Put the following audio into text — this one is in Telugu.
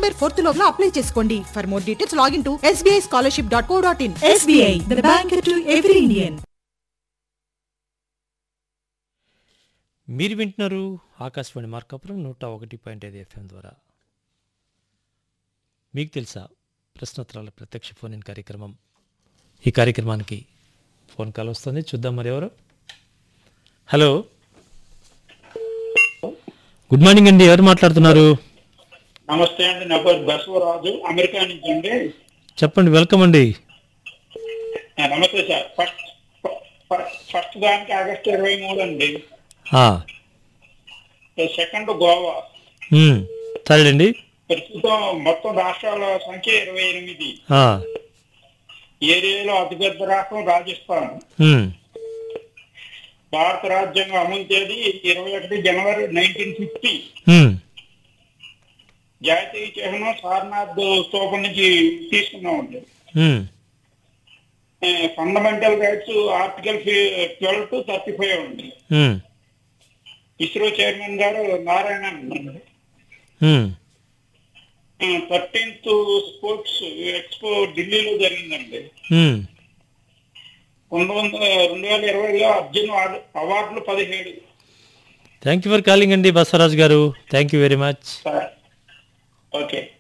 సెప్టెంబర్ ఫోర్త్ లోపల అప్లై చేసుకోండి for more details login to SBI scholarship dot co dot in SBI, the bank to every Indian. మీరు వింటున్నారు ఆకాశవాణి మార్కాపురం నూట ఒకటి పాయింట్ ఐదు ఎఫ్ఎం ద్వారా మీకు తెలుసా ప్రశ్నోత్తరాల ప్రత్యక్ష ఫోన్ ఇన్ కార్యక్రమం ఈ కార్యక్రమానికి ఫోన్ కాల్ వస్తుంది చూద్దాం మరి ఎవరు హలో గుడ్ మార్నింగ్ అండి ఎవరు మాట్లాడుతున్నారు నమస్తే అండి నా పేరు బసవరాజు అమెరికా నుంచి అండి చెప్పండి వెల్కమ్ అండి ఆ, నమస్తే సార్ ఫస్ట్ ఫస్ట్ ఫస్ట్ దానికి ఆగస్టు ఇరవై మూడు అండి ఆ, సెకండ్ గోవా ఉమ్, సరేనండి ప్రస్తుతం మొత్తం రాష్ట్రాల సంఖ్య ఇరవై ఎనిమిది ఆ, ఏరియాలో అతిపెద్ద రాష్ట్రం రాజస్థాన్ ఉమ్, భారత రాజ్యాంగం అమలు తేదీ ఇరవై ఒకటి జనవరి నైన్టీన్ ఫిఫ్టీ ఉమ్, జాతీయ చిహ్నం సారనాథ్ స్తూపం నుంచి తీసుకున్నామండి um, fundamental rights article twelve to thirty five అండి ఉమ్, ఇస్రో చైర్మన్ గారు నారాయణ అండి ఉమ్. థర్టీన్త్ స్పోర్ట్స్ ఎక్స్పో ఢిల్లీలో జరిగిందండి ఉమ్. రెండు వందల రెండు వేల ఇరవైలో అర్జున్ అవార్డు- అవార్డులు పదిహేడు థ్యాంక్ యూ ఫర్ కాలింగ్ అండి Basavaraju garu thank you very much sir okay